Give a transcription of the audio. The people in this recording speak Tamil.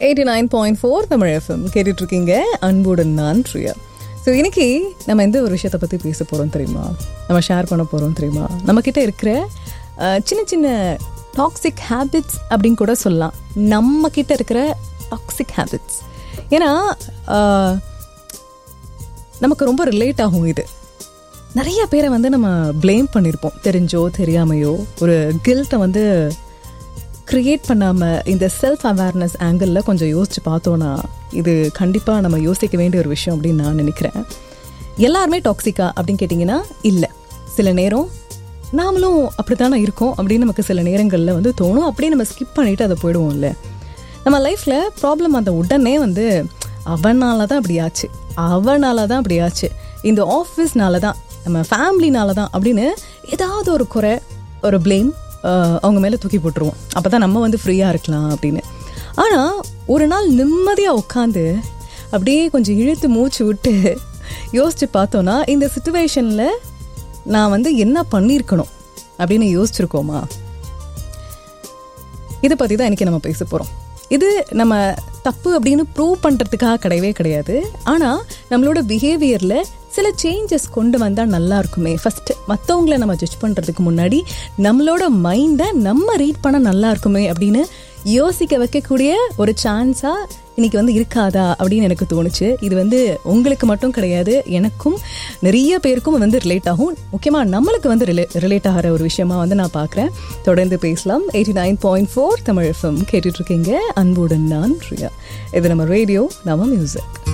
eighty nine point four Tamil FM கேட்டுட்டு இருக்கீங்க அன்புடன் நான் ப்ரியா ஸோ இன்னைக்கு நம்ம எந்த ஒரு விஷயத்தை பற்றி பேச போகிறோம் தெரியுமா நம்ம ஷேர் பண்ண போகிறோம் தெரியுமா நம்மக்கிட்ட இருக்கிற அஹ், சின்ன சின்ன டாக்ஸிக் ஹேபிட்ஸ் அப்படின்னு கூட சொல்லலாம் நம்ம கிட்ட இருக்கிற டாக்ஸிக் ஹேபிட்ஸ் ஏன்னா அஹ், நமக்கு ரொம்ப ரிலேட் ஆகும் இது நிறைய பேரை வந்து நம்ம ப்ளேம் பண்ணியிருப்போம் தெரிஞ்சோ தெரியாமையோ ஒரு கில்ட்டை வந்து க்ரியேட் பண்ணாமல் இந்த செல்ஃப் அவேர்னஸ் ஆங்கிளில் கொஞ்சம் யோசிச்சு பார்த்தோன்னா இது கண்டிப்பாக நம்ம யோசிக்க வேண்டிய ஒரு விஷயம் அப்படின்னு நான் நினைக்கிறேன் எல்லாருமே டாக்ஸிக்கா அப்படின்னு கேட்டிங்கன்னா இல்லை சில நேரம் நாமளும் அப்படி தானே இருக்கோம் அப்படின்னு நமக்கு சில நேரங்களில் வந்து தோணும் அப்படியே நம்ம ஸ்கிப் பண்ணிவிட்டு அதை போயிடுவோம்ல நம்ம லைஃப்பில் ப்ராப்ளம் அந்த உடனே வந்து அவனால தான் அப்படி ஆச்சு அவனால தான் அப்படி ஆச்சு இந்த ஆஃபீஸ்னால தான் நம்ம ஃபேமிலினால தான் அப்படின்னு ஏதாவது ஒரு குறை ஒரு ப்ளேம் அவங்க மேலே தூக்கி போட்டுருவோம் அப்போ தான் நம்ம வந்து ஃப்ரீயாக இருக்கலாம் அப்படின்னு ஆனால் ஒரு நாள் நிம்மதியாக உட்காந்து அப்படியே கொஞ்சம் இழுத்து மூச்சு விட்டு யோசிச்சு பார்த்தோன்னா இந்த சுச்சுவேஷனில் நான் வந்து என்ன பண்ணியிருக்கணும் அப்படின்னு யோசிச்சிருக்கோமா இதை பற்றி தான் இன்றைக்கி நம்ம பேச போகிறோம் இது நம்ம தப்பு அப்படின்னு ப்ரூவ் பண்ணுறதுக்காக கிடையவே கிடையாது ஆனால் நம்மளோட பிஹேவியரில் சில சேஞ்சஸ் கொண்டு வந்தால் நல்லா இருக்குமே ஃபஸ்ட்டு மற்றவங்கள நம்ம ஜட்ஜ் பண்ணுறதுக்கு முன்னாடி நம்மளோட மைண்டை நம்ம ரீட் பண்ண நல்லா இருக்குமே அப்படின்னு யோசிக்க வைக்கக்கூடிய ஒரு சான்ஸாக இன்னைக்கு வந்து இருக்காதா அப்படின்னு எனக்கு தோணுச்சு இது வந்து உங்களுக்கு மட்டும் கிடையாது எனக்கும் நிறைய பேருக்கும் வந்து ரிலேட் ஆகும் முக்கியமாக நம்மளுக்கு வந்து ரிலே ரிலேட் ஆகிற ஒரு விஷயமா வந்து நான் பார்க்குறேன் தொடர்ந்து பேசலாம் eighty nine point four Tamil FM கேட்டுட்ருக்கீங்க அன்புடன் நான் ரியா இது நம்ம ரேடியோ நம்ம மியூசிக்